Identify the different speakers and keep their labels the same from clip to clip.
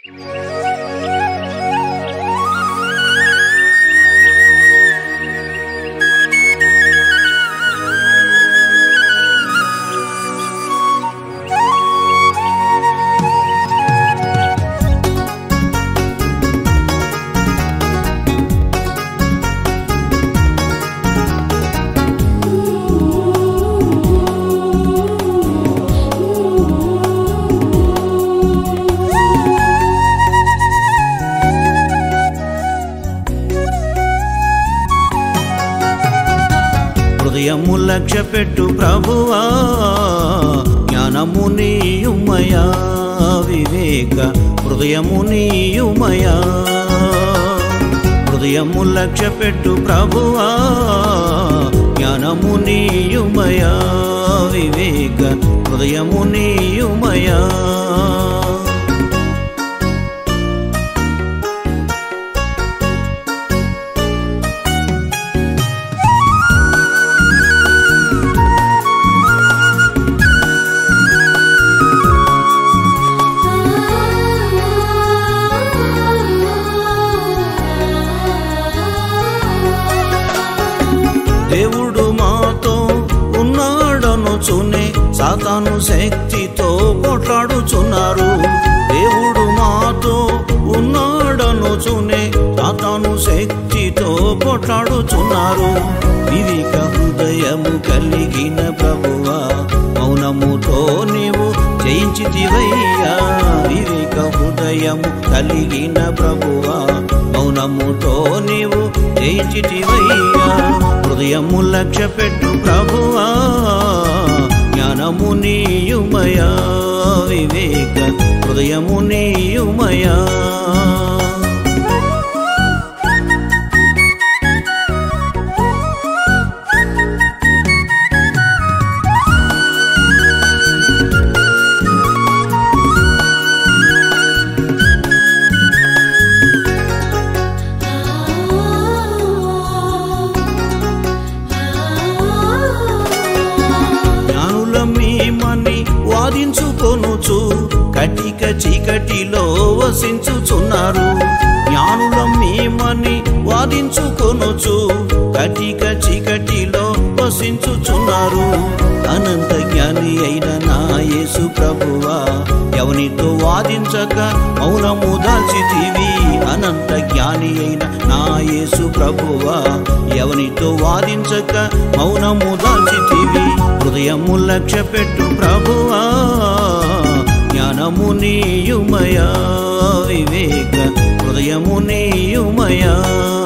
Speaker 1: హృదయము లక్ష్య పెట్టు ప్రభువా జ్ఞానము నీయుమయా వివేక హృదయము నీయుమయా హృదయము లక్ష్య పెట్టు ప్రభువా జ్ఞానము నీయుమయా వివేక హృదయము నీయుమయా దేవుడు మాతో ఉన్నాడను చునే సాతాను శక్తితో కొట్లాడుచున్నారు దేవుడు మాతో ఉన్నాడను చునే సాతాను శక్తితో కొట్లాడుచున్నారు వివేక హృదయము కలిగిన ప్రభువా మౌనముతో నీవు జయించితివయ్యా వివేక హృదయము కలిగిన ప్రభువా మౌనముతో నీవు జయించితివయ్యా హృదయము లక్ష్య పెట్టు ప్రభువా జ్ఞానము నీయుమయా వివేక హృదయము నీయుమయా జ్ఞానుల మేమని వాదించుకొనుచు కటిక చీకటిలో వసించుచున్నారు జ్ఞానుల మేమని వాదించుకొనుచు కటిక చీకటిలో వసించుచున్నారు అనంత జ్ఞాని అయిన నా యేసు ప్రభువా ఎవనితో వాదించక మౌనము దాల్చితివి అనంత జ్ఞాని అయిన నా యేసు ప్రభువా ఎవనితో వాదించక మౌనము దాల్చితివి హృదయము లక్ష్య పెట్టు ప్రభువా జ్ఞానము నీయుమయా వివేక హృదయము నీయుమయా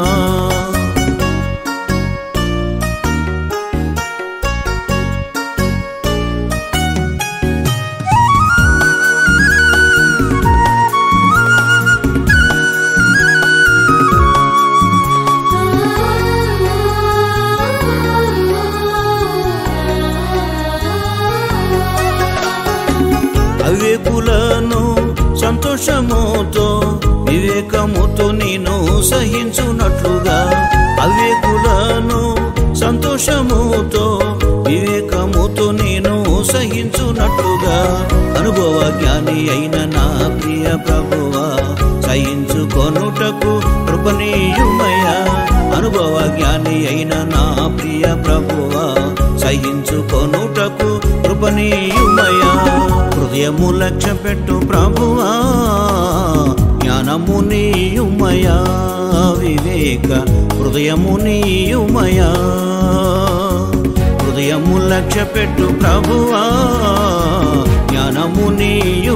Speaker 1: అవివేకులను సంతోషముతో వివేకముతో నేను సహించున్నట్లుగా అవివేకులను సంతోషముతో వివేకముతో నేను సహించున్నట్లుగా అనుభవ జ్ఞాని అయిన నా ప్రియ ప్రభువా సహించుకొనుటకు కృపణీయుమయ్యా అనుభవ జ్ఞాని అయిన నా ప్రియ ప్రభువా సహించుకొనుటకు కృపణీయుమయ్యా హృదయము లక్ష్య పెట్టు ప్రభువా జ్ఞానము నీయుమయా వివేక హృదయము నీయుమయా హృదయము లక్ష్య పెట్టు ప్రభువా జ్ఞానము నీయు